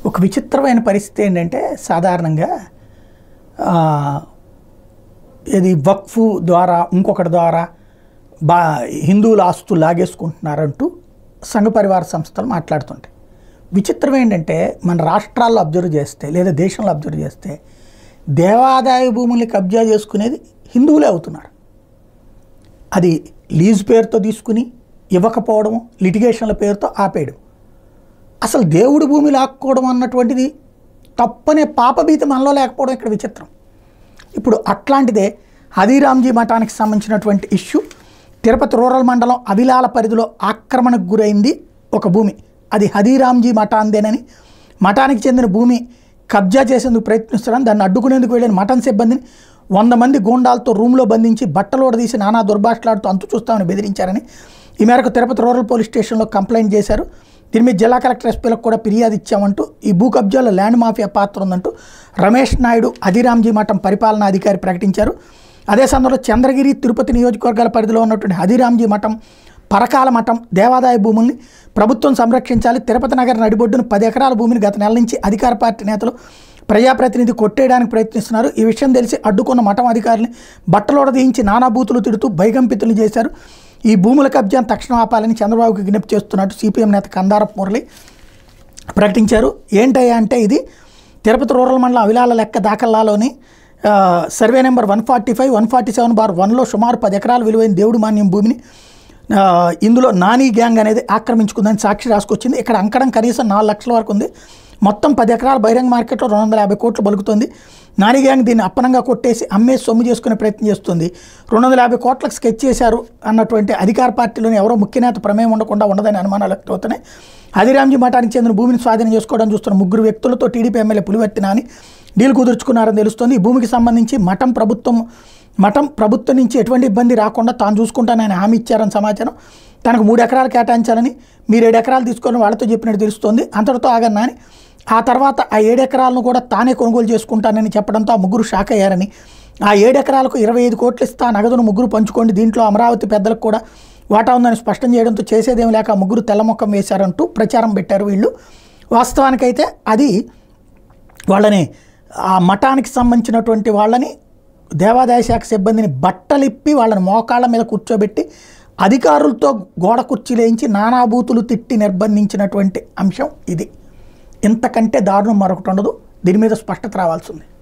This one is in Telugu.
ఒక విచిత్రమైన పరిస్థితి ఏంటంటే సాధారణంగా ఆ, ఇది వక్ఫ్ ద్వారా ఇంకొకటి ద్వారా బా హిందువుల ఆస్తులు లాగేసుకుంటున్నారంటూ సంఘ పరివార సంస్థలు మాట్లాడుతుంటాయి విచిత్రం ఏంటంటే మన రాష్ట్రాల్లో అబ్జర్వ్ చేస్తే లేదా దేశంలో అబ్జర్వ్ చేస్తే దేవాదాయ భూముల్ని కబ్జా చేసుకునేది హిందువులే అవుతున్నారు అది లీజ్ పేరుతో తీసుకుని ఇవ్వకపోవడం లిటిగేషన్ల పేరుతో ఆపేయడం అసలు దేవుడి భూమి లాక్కోవడం అన్నటువంటిది తప్పనే పాపభీతి మనలో లేకపోవడం ఇక్కడ విచిత్రం ఇప్పుడు అట్లాంటిదే హదీరాంజీ మఠానికి సంబంధించినటువంటి ఇష్యూ తిరుపతి రూరల్ మండలం అవిలాల పరిధిలో ఆక్రమణకు గురైంది ఒక భూమి అది హదీరాంజీ మఠాందేనని మఠానికి చెందిన భూమి కబ్జా చేసేందుకు ప్రయత్నిస్తున్నారని దాన్ని అడ్డుకునేందుకు వెళ్ళిన మఠం సిబ్బందిని వంద మంది గూండాలతో రూమ్లో బంధించి బట్టలోడ తీసి నానా దుర్భాషలాడుతూ అంతు చూస్తామని బెదిరించారని ఈ మేరకు తిరుపతి రూరల్ పోలీస్ స్టేషన్లో కంప్లైంట్ చేశారు దీని మీద జిల్లా కలెక్టర్ ఎస్పీలకు కూడా ఫిర్యాదు ఇచ్చామంటూ ఈ భూ కబ్జాలో ల్యాండ్ మాఫియా పాత్ర ఉందంటూ రమేష్ నాయుడు అధిరాంజీ మఠం పరిపాలనా అధికారి ప్రకటించారు అదే సందర్భంలో చంద్రగిరి తిరుపతి నియోజకవర్గాల పరిధిలో ఉన్నటువంటి హదిరాంజీ మఠం పరకాల మఠం దేవాదాయ భూముల్ని ప్రభుత్వం సంరక్షించాలి తిరుపతి నగర నడిబొడ్డును పది ఎకరాల భూమిని గత నెల నుంచి అధికార పార్టీ నేతలు ప్రజాప్రతినిధి కొట్టేయడానికి ప్రయత్నిస్తున్నారు ఈ విషయం తెలిసి అడ్డుకున్న మఠం అధికారుల్ని బట్టలోడ తీయించి నానా బూతులు తిడుతూ భయకంపితులు చేశారు ఈ భూముల కబ్జాను తక్షణం ఆపాలని చంద్రబాబుకి విజ్ఞప్తి చేస్తున్నట్టు సిపిఎం నేత కందారపు మురళి ప్రకటించారు ఏంటయ్యా అంటే ఇది తిరుపతి రూరల్ మండలం అవిలాల లెక్క దాఖలాలోని ఆ, survey number one forty five one forty seven bar వన్లో సుమారు పది ఎకరాల విలువైన దేవుడి మాన్యం భూమిని ఆ, ఇందులో నాని గ్యాంగ్ అనేది ఆక్రమించుకుందని సాక్షి రాసుకొచ్చింది ఇక్కడ అంకడం కనీసం నాలుగు లక్షల వరకు ఉంది మొత్తం పది ఎకరాల బహిరంగ మార్కెట్లో రెండు వందల యాభై కోట్లు బలుకుతుంది నాని గ్యాంగ్ దీన్ని అప్పనంగా కొట్టేసి అమ్మేసి సొమ్ము చేసుకునే ప్రయత్నం చేస్తుంది రెండు వందల యాభై కోట్లకు స్కెచ్ చేశారు అన్నటువంటి అధికార పార్టీలోని ఎవరో ముఖ్య నేత ప్రమేయం ఉండకుండా ఉండదని అనుమానాలు వ్యక్తమవుతున్నాయి హరిరామ్జీ మఠానికి చెందిన భూమిని స్వాధీనం చేసుకోవడం చూస్తున్న ముగ్గురు వ్యక్తులతో TDP MLA Pulivarthi Nani deal కుదుర్చుకున్నారని తెలుస్తోంది ఈ భూమికి సంబంధించి మఠం ప్రభుత్వం మఠం ప్రభుత్వం నుంచి ఎటువంటి ఇబ్బంది రాకుండా తాను చూసుకుంటానని హామీ ఇచ్చారని సమాచారం తనకు మూడు ఎకరాలు కేటాయించాలని మీరు ఏడు ఎకరాలు తీసుకొని వాళ్ళతో చెప్పినట్టు తెలుస్తోంది అంతటితో ఆగని నాని ఆ తర్వాత ఆ ఏడు ఎకరాలను కూడా తానే కొనుగోలు చేసుకుంటానని చెప్పడంతో ఆ ముగ్గురు షాక్ అయ్యారని ఆ ఏడు ఎకరాలకు ఇరవై ఐదు కోట్లు ఇస్తా నగదును ముగ్గురు పంచుకోండి దీంట్లో అమరావతి పెద్దలకు కూడా వాటా ఉందని స్పష్టం చేయడంతో చేసేదేం లేక ఆ ముగ్గురు తెల్లమొక్కం వేశారంటూ ప్రచారం పెట్టారు వీళ్ళు వాస్తవానికైతే అది వాళ్ళని ఆ మఠానికి సంబంధించినటువంటి వాళ్ళని దేవాదాయ శాఖ సిబ్బందిని బట్టలిప్పి వాళ్ళని మోకాళ్ళ మీద కూర్చోబెట్టి అధికారులతో గోడ కుర్చీలేయించి నానాబూతులు తిట్టి నిర్బంధించినటువంటి అంశం ఇది ఇంతకంటే దారుణం మరొకటి ఉండదు దీని మీద స్పష్టత రావాల్సి ఉంది